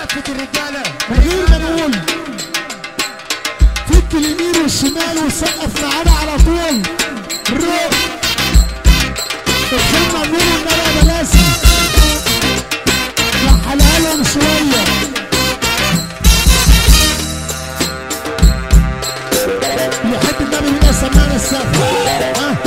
كافة الرجالة من غير ما نقول فك اليمين والشمال وسقف معانا على طول روح الخدمة نقول النبي بلاسي رحلها لهم شوية يحب النبي يبقى سمعنا السقف ها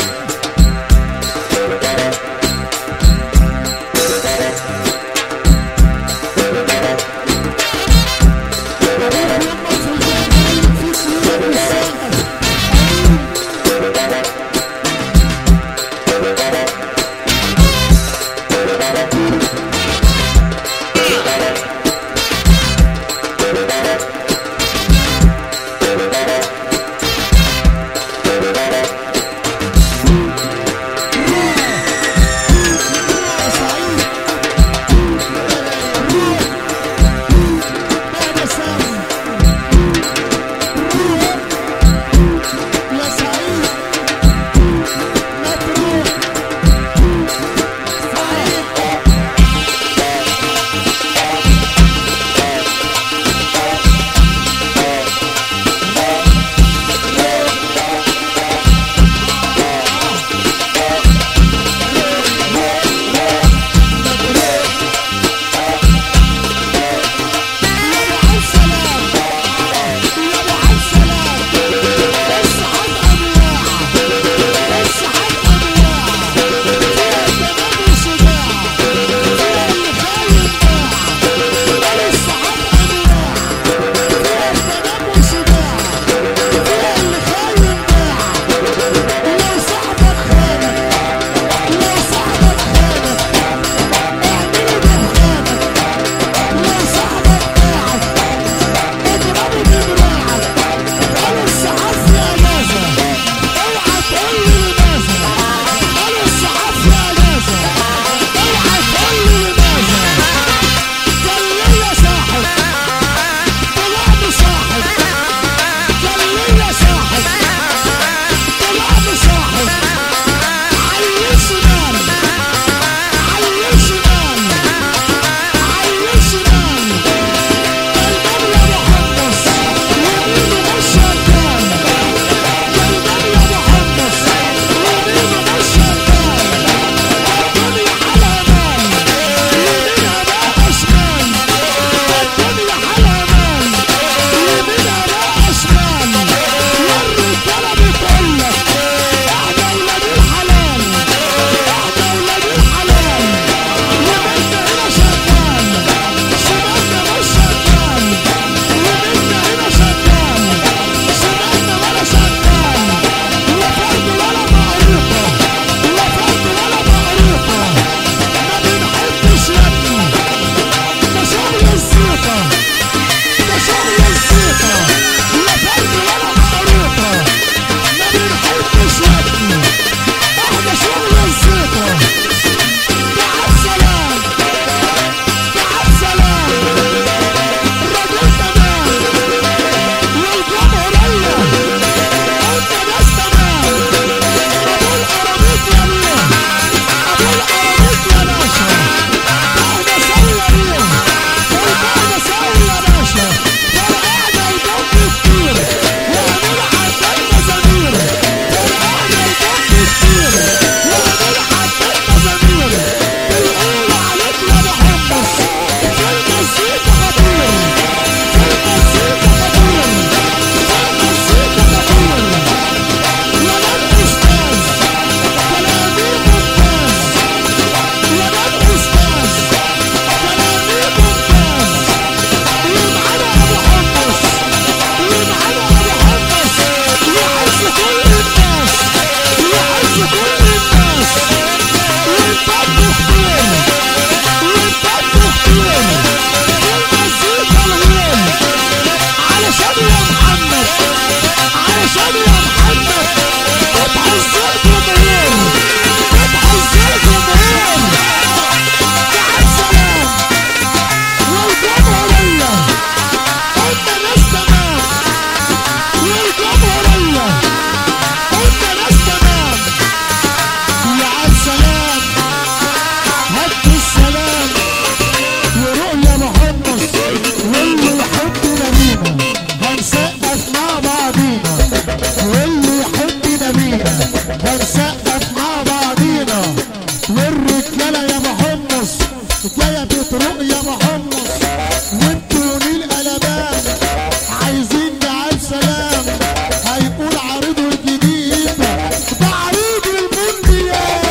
رؤيا محمص وانتوا نيل قلبان عايزين جعل سلام هيقول عريضه الجديد ده عريض المونديال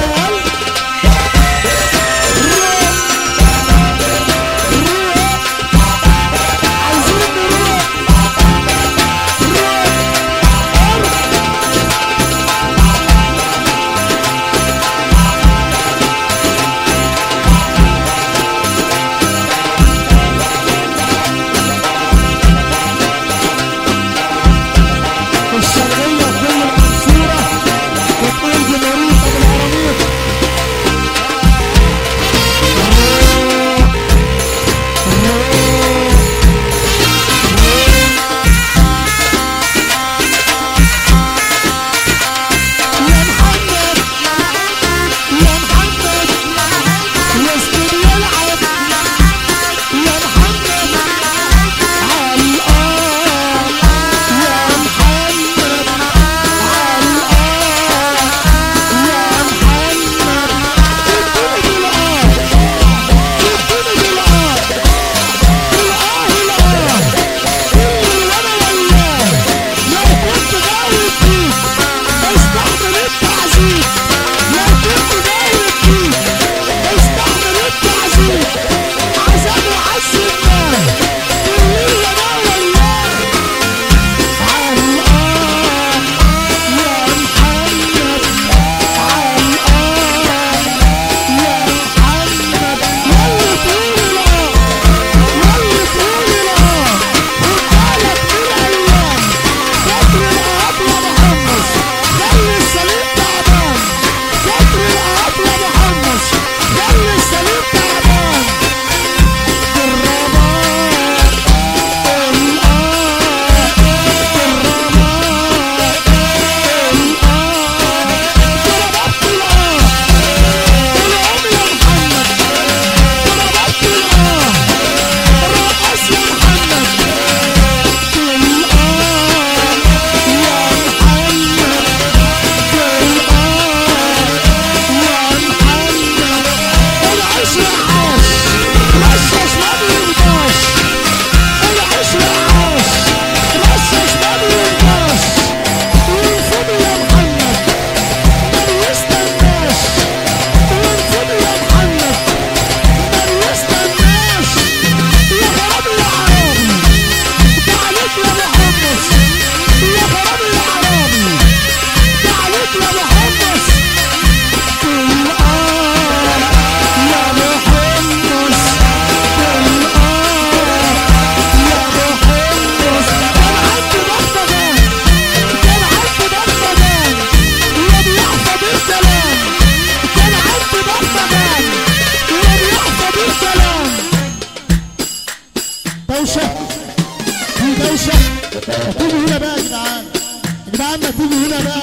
عايزين نروح الشرقية كل المنصورة وكل جمهورية أبو العربية يا محمد يا محمد يا استوديو العب يا محمد عالآن يا محمد عالآن يا محمد اديني بالآن اديني بالآن الآه الآه اللي وانا وياه لو كنت غاوي فيك استحمل التعذيب لو كنت غاوي فيك استحمل التعذيب عذاب وعذبنا اللي وانا وياه عالآن يا محمد عالآن يا محمد يلا تقول الآه يلا تقول الآه خد بالك من الأيام كتر الآهات يا محمد خلي السليم تعبان كتر الآهات يا محمد خلي السليم تعبان بالرباط الآه بالرباط الآه ضربت الآه الأم يا محمد ضربت الآه الرقص يا محمد بالآه يا محمد بالآه يا محمد العيش يا عاش رشش ما بيرضاش العيش يا عاش رشش ما بيرضاش وينفض يا محمد ما يستناش وينفض يا محمد ما يستناش يا خراب يا عربي تعاليك يا محمص يا خراب يا عربي تعاليك يا محمص بالآه يا محمص بالآه يا محمص كان عندي بغبغان كان عندي بغبغان يا بيحفظ الكلام كان عندي بغبغان يا بيحفظ الكلام دوشة في دوشة ما تيجي هنا بقى يا جدعان يا جدعان ما تيجي هنا بقى